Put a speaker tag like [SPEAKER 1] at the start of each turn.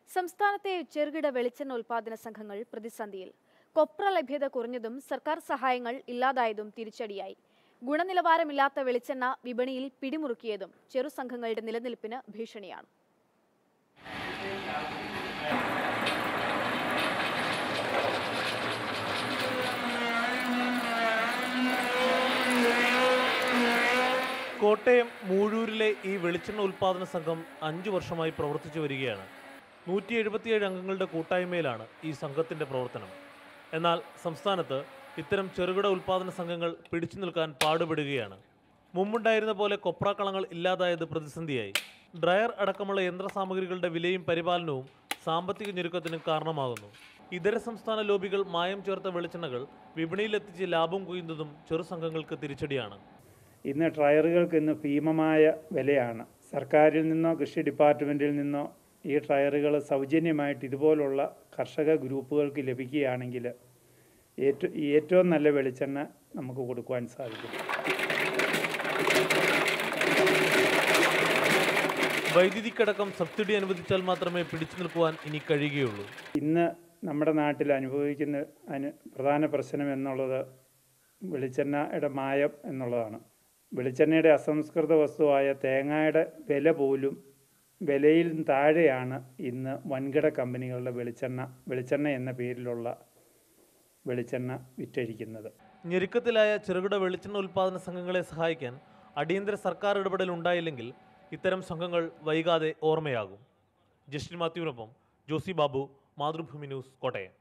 [SPEAKER 1] സംസ്ഥാനത്തെ ചെറുകിട വെളിച്ചെണ്ണ ഉൽപാദന സംഘങ്ങൾ പ്രതിസന്ധിയിൽ കൊപ്ര ലഭ്യത കുറഞ്ഞതും സർക്കാർ സഹായങ്ങൾ ഇല്ലാതായതും തിരിച്ചടിയായി ഗുണനിലവാരമില്ലാത്ത വെളിച്ചെണ്ണ വിപണിയിൽ പിടിമുറുക്കിയതും ചെറു സംഘങ്ങളുടെ നിലനിൽപ്പിന് ഭീഷണിയാണ്
[SPEAKER 2] കോട്ടയം മൂഴൂരിലെ ഈ വെളിച്ചെണ്ണ ഉൽപ്പാദന സംഘം അഞ്ചു വർഷമായി പ്രവർത്തിച്ചു വരികയാണ് നൂറ്റി എഴുപത്തിയേഴ് അംഗങ്ങളുടെ കൂട്ടായ്മയിലാണ് ഈ സംഘത്തിന്റെ പ്രവർത്തനം എന്നാൽ സംസ്ഥാനത്ത് ഇത്തരം ചെറുകിട ഉൽപ്പാദന സംഘങ്ങൾ പിടിച്ചു നിൽക്കാൻ പാടുപെടുകയാണ് മുമ്പുണ്ടായിരുന്ന പോലെ കൊപ്രാക്കളങ്ങൾ ഇല്ലാതായത് പ്രതിസന്ധിയായി ഡ്രയർ അടക്കമുള്ള യന്ത്രസാമഗ്രികളുടെ വിലയും പരിപാലനവും സാമ്പത്തിക ഞെരുക്കത്തിന് കാരണമാകുന്നു ഇതര സംസ്ഥാന ലോബികൾ മായം ചേർത്ത വെളിച്ചെണ്ണകൾ വിപണിയിലെത്തിച്ച് ലാഭം കൊയ്യുന്നതും ചെറു സംഘങ്ങൾക്ക് തിരിച്ചടിയാണ്
[SPEAKER 3] ഇന്ന് ടയറുകൾക്ക് ഇന്ന് ഭീമമായ വിലയാണ് സർക്കാരിൽ നിന്നോ കൃഷി ഡിപ്പാർട്ട്മെൻറ്റിൽ നിന്നോ ഈ ടയറുകൾ സൗജന്യമായിട്ട് ഇതുപോലുള്ള കർഷക ഗ്രൂപ്പുകൾക്ക് ലഭിക്കുകയാണെങ്കിൽ ഏറ്റവും ഏറ്റവും നല്ല വെളിച്ചെണ്ണ നമുക്ക് കൊടുക്കുവാൻ സാധിക്കും
[SPEAKER 2] വൈദ്യുതിക്കടക്കം സബ്സിഡി അനുവദിച്ചാൽ മാത്രമേ പിടിച്ചു നിൽക്കുവാൻ ഇനി കഴിയുകയുള്ളൂ
[SPEAKER 3] ഇന്ന് നമ്മുടെ നാട്ടിൽ അനുഭവിക്കുന്ന അനു പ്രധാന പ്രശ്നം എന്നുള്ളത് വെളിച്ചെണ്ണയുടെ മായം എന്നുള്ളതാണ് വെളിച്ചെണ്ണയുടെ അസംസ്കൃത വസ്തുവായ തേങ്ങയുടെ വില പോലും വിലയിൽ താഴെയാണ് ഇന്ന് വൻകിട കമ്പനികളുടെ വെളിച്ചെണ്ണ വെളിച്ചെണ്ണ എന്ന പേരിലുള്ള വെളിച്ചെണ്ണ വിറ്റഴിക്കുന്നത്
[SPEAKER 2] ഞെരുക്കത്തിലായ ചെറുകിട വെളിച്ചെണ്ണ ഉൽപ്പാദന സംഘങ്ങളെ സഹായിക്കാൻ അടിയന്തര സർക്കാർ ഇടപെടൽ ഉണ്ടായില്ലെങ്കിൽ ഇത്തരം സംഘങ്ങൾ വൈകാതെ ഓർമ്മയാകും ജസ്റ്റിൻ മാത്യുവിനൊപ്പം ജോസി ബാബു മാതൃഭൂമി ന്യൂസ് കോട്ടയം